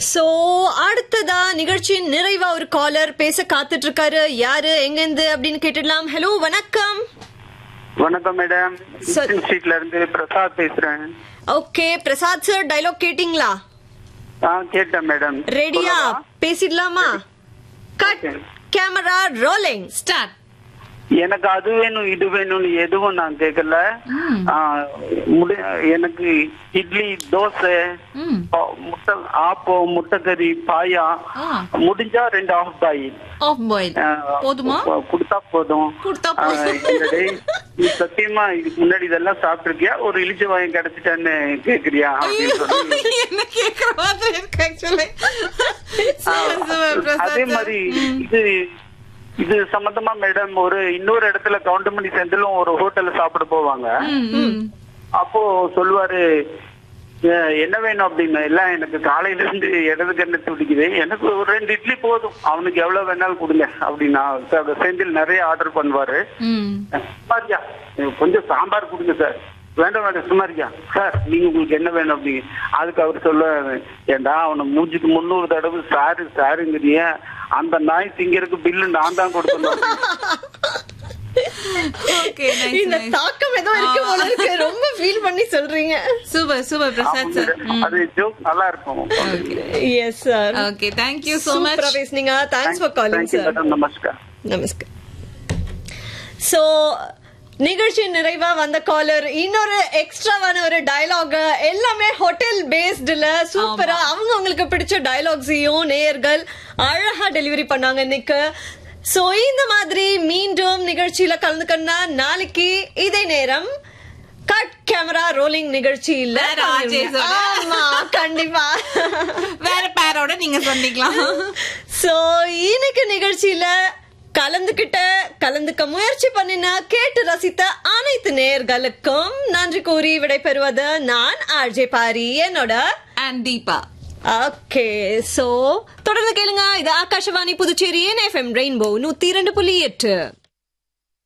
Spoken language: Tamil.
சோ அடுத்ததா நிகழ்ச்சியின் நிறைவா ஒரு காலர் பேச காத்துட்டு இருக்காரு யாரு எங்க இருந்து அப்படின்னு கேட்டுடலாம் ஹலோ வணக்கம் வணக்கம் மேடம் Sir. ஸ்ட்ரீட்ல இருந்து பிரசாத் பேசுறேன் ஓகே பிரசாத் சார் டைலாக் கேட்டிங்களா ஆ கேட்டேன் மேடம் ரெடியா சொல்லவா? பேசிடலாமா cut Okay. Camera rolling start எனக்கு அது வேணும் இது வேணும்னு எதுவும் நான் கேட்கல ஆ, முடி- எனக்கு இட்லி தோசை ம். ப- முட்டை ஆப்பம் முட்டைக்கறி பாயா ஆ. முடிஞ்சா ரெண்டு ஆஃப் பாய் ஆஃப் பாயில் போதுமா கொடுத்தா போதும் கொடுத்தா ஆ, போதும். இந்த day நீ சத்தியமா இதுக்கு முன்னாடி இதெல்லாம் சாப்பிட்டிருக்கியா ஒரு இழிச்ச வாயம் கிடைச்சிட்டான்னு கேக்குறியா அப்படின்னு சொல்லி என்ன கேக்குற மாதிரி இருக்கு ஆக்சுவலி அதே மாதிரி இது இது சம்பந்தமா மேடம் ஒரு இன்னொரு இடத்துல கவுண்டமணி செந்திலும் ஒரு ஹோட்டல்ல சாப்பிட போவாங்க அப்போ சொல்லுவாரு "அஹ், என்ன வேணும் அப்படின்னு எல்லாம் எனக்கு காலையில இருந்து இடது கண்ணு துடிக்குது எனக்கு ஒரு ரெண்டு இட்லி போதும் அவனுக்கு எவ்வளவு வேணாலும் கொடுங்க அப்படின்னா சார் செந்தில் நிறைய ஆர்டர் பண்ணுவாரு சுமாரியா எனக்கு கொஞ்சம் சாம்பார் கொடுங்க சார் வேண்டாம் வேண்டாம் சுமாரியா சார் நீங்க உங்களுக்கு என்ன வேணும் அப்படிங்க அதுக்கு அவர் சொல்ல ஏண்டா அவனை மூஞ்சுக்கு முந்நூறு தடவை சாரு சாருங்கிறிய அந்த நாய் திங்கறதுக்கு பில்லு நான் தான் கொடுக்கணும் ஓகே இந்த நைஸ் தாக்கம் ஏதோ இருக்கு போல இருக்கு ரொம்ப ஃபீல் பண்ணி சொல்றீங்க சூப்பர் சூப்பர் பிரசாத் சார் அது ஜோக் நல்லா இருக்கும் yes sir okay thank you so much சூப்பரா பேசுனீங்க thanks for calling thank you sir madam நமஸ்கார் நமஸ்கார் சோ நிகழ்ச்சி நிறைவா வந்த காலர் இன்னொரு எக்ஸ்ட்ராவான ஒரு டயலாக் எல்லாமே ஹோட்டல் பேஸ்டுல சூப்பரா அவங்க அவங்களுக்கு பிடிச்ச டயலாக்ஸையும் நேயர்கள் அழகா டெலிவரி பண்ணாங்க இன்னைக்கு சோ இந்த மாதிரி மீண்டும் நிகழ்ச்சியில கலந்துக்கணும்னா நாளைக்கு இதே நேரம் கட் கேமரா ரோலிங் நிகழ்ச்சியில வேற RJs ஓட. ஆமா கண்டிப்பா வேற பேரோட நீங்க சொன்னீங்களா சோ இன்னைக்கு நிகழ்ச்சியில கலந்துகிட்ட கலந்துக்க முயற்சி பண்ணின கேட்டு ரசித்த அனைத்து நேயர்களுக்கும் நன்றி கூறி விடைபெறுவது நான் ஆர்ஜே பாரி என்னோட அண்ட் தீபா ஓகே சோ தொடர்ந்து கேளுங்க இது ஆகாஷவாணி புதுச்சேரி எஃப்எம் ரெயின்போ நூத்தி இரண்டு புள்ளி எட்டு